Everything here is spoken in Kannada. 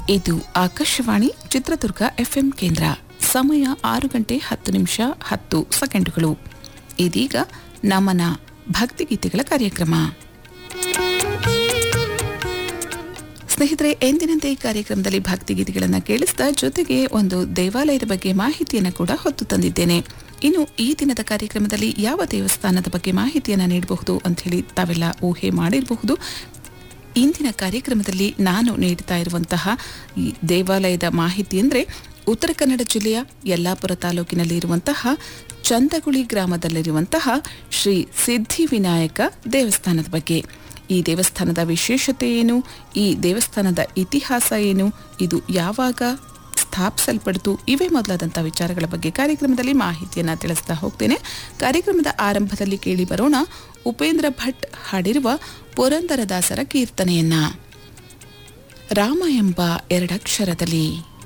ಇದು ಆಕಾಶವಾಣಿ ಚಿತ್ರದುರ್ಗ ಎಫ್ಎಂ ಕೇಂದ್ರ ಸಮಯ ಆರು ಗಂಟೆ ಹತ್ತು ನಿಮಿಷ ಹತ್ತು ಸೆಕೆಂಡುಗಳು ಇದೀಗ ನಮನ ಭಕ್ತಿಗೀತೆಗಳ ಕಾರ್ಯಕ್ರಮ ಸ್ನೇಹಿತರೆ ಎಂದಿನಂತೆ ಈ ಕಾರ್ಯಕ್ರಮದಲ್ಲಿ ಭಕ್ತಿಗೀತೆಗಳನ್ನು ಕೇಳಿಸಿದ ಜೊತೆಗೆ ಒಂದು ದೇವಾಲಯದ ಬಗ್ಗೆ ಮಾಹಿತಿಯನ್ನು ಕೂಡ ಹೊತ್ತು ತಂದಿದ್ದೇನೆ ಇನ್ನು ಈ ದಿನದ ಕಾರ್ಯಕ್ರಮದಲ್ಲಿ ಯಾವ ದೇವಸ್ಥಾನದ ಬಗ್ಗೆ ಮಾಹಿತಿಯನ್ನು ನೀಡಬಹುದು ಅಂತ ಹೇಳಿ ತಾವೆಲ್ಲ ಊಹೆ ಮಾಡಿರಬಹುದು ಇಂದಿನ ಕಾರ್ಯಕ್ರಮದಲ್ಲಿ ನಾನು ನೀಡ್ತಾ ಇರುವಂತಹ ಈ ದೇವಾಲಯದ ಮಾಹಿತಿ ಅಂದರೆ ಉತ್ತರ ಕನ್ನಡ ಜಿಲ್ಲೆಯ ಯಲ್ಲಾಪುರ ತಾಲೂಕಿನಲ್ಲಿ ಇರುವಂತಹ ಚಂದಗುಳಿ ಗ್ರಾಮದಲ್ಲಿರುವಂತಹ ಶ್ರೀ ಸಿದ್ಧಿವಿನಾಯಕ ದೇವಸ್ಥಾನದ ಬಗ್ಗೆ ಈ ದೇವಸ್ಥಾನದ ವಿಶೇಷತೆ ಏನು ಈ ದೇವಸ್ಥಾನದ ಇತಿಹಾಸ ಏನು ಇದು ಯಾವಾಗ ಸ್ಥಾಪಿಸಲ್ಪಡ್ತು ಇವೇ ಮೊದಲಾದಂಥ ವಿಚಾರಗಳ ಬಗ್ಗೆ ಕಾರ್ಯಕ್ರಮದಲ್ಲಿ ಮಾಹಿತಿಯನ್ನು ತಿಳಿಸ್ತಾ ಹೋಗ್ತೇನೆ ಕಾರ್ಯಕ್ರಮದ ಆರಂಭದಲ್ಲಿ ಕೇಳಿ ಬರೋಣ ಉಪೇಂದ್ರ ಭಟ್ ಹಾಡಿರುವ ಪುರಂದರದಾಸರ ಕೀರ್ತನೆಯನ್ನ ರಾಮ ಎಂಬ ಎರಡಕ್ಷರದಲ್ಲಿ